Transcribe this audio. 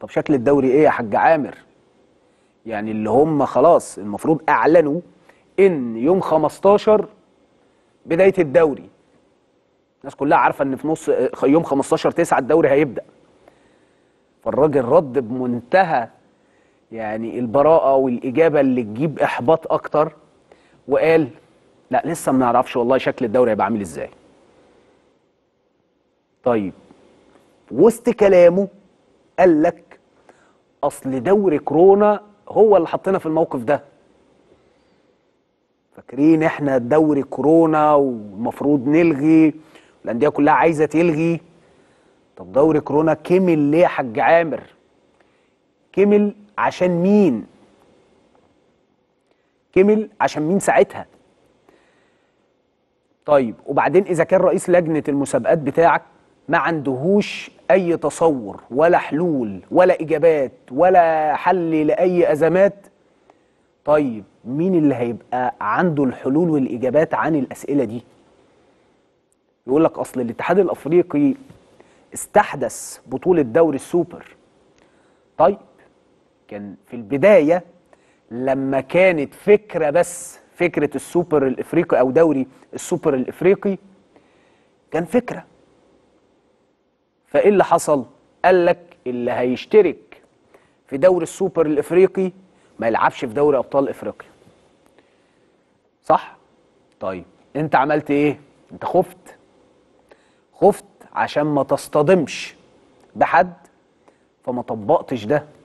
طب شكل الدوري ايه يا حاج عامر يعني اللي هم خلاص المفروض اعلنوا ان يوم 15 بدايه الدوري الناس كلها عارفه ان في نص يوم 15 9 الدوري هيبدا فالراجل رد بمنتهى يعني البراءه والاجابه اللي تجيب احباط اكتر وقال لا لسه ما نعرفش والله شكل الدوري هيبقى عامل ازاي طيب وسط كلامه قال لك اصل دوري كورونا هو اللي حطينا في الموقف ده فاكرين احنا دوري كورونا والمفروض نلغي الانديه كلها عايزه تلغي طب دوري كورونا كمل ليه يا حاج عامر كمل عشان مين كمل عشان مين ساعتها طيب وبعدين اذا كان رئيس لجنه المسابقات بتاعك ما عندهوش اي تصور ولا حلول ولا اجابات ولا حل لاي ازمات طيب مين اللي هيبقى عنده الحلول والاجابات عن الاسئله دي يقول لك اصل الاتحاد الافريقي استحدث بطوله دوري السوبر طيب كان في البدايه لما كانت فكره بس فكره السوبر الافريقي او دوري السوبر الافريقي كان فكره فايه اللي حصل قال لك اللي هيشترك في دوري السوبر الافريقي ما يلعبش في دوري ابطال افريقيا صح طيب انت عملت ايه انت خفت خفت عشان ما تصطدمش بحد فما طبقتش ده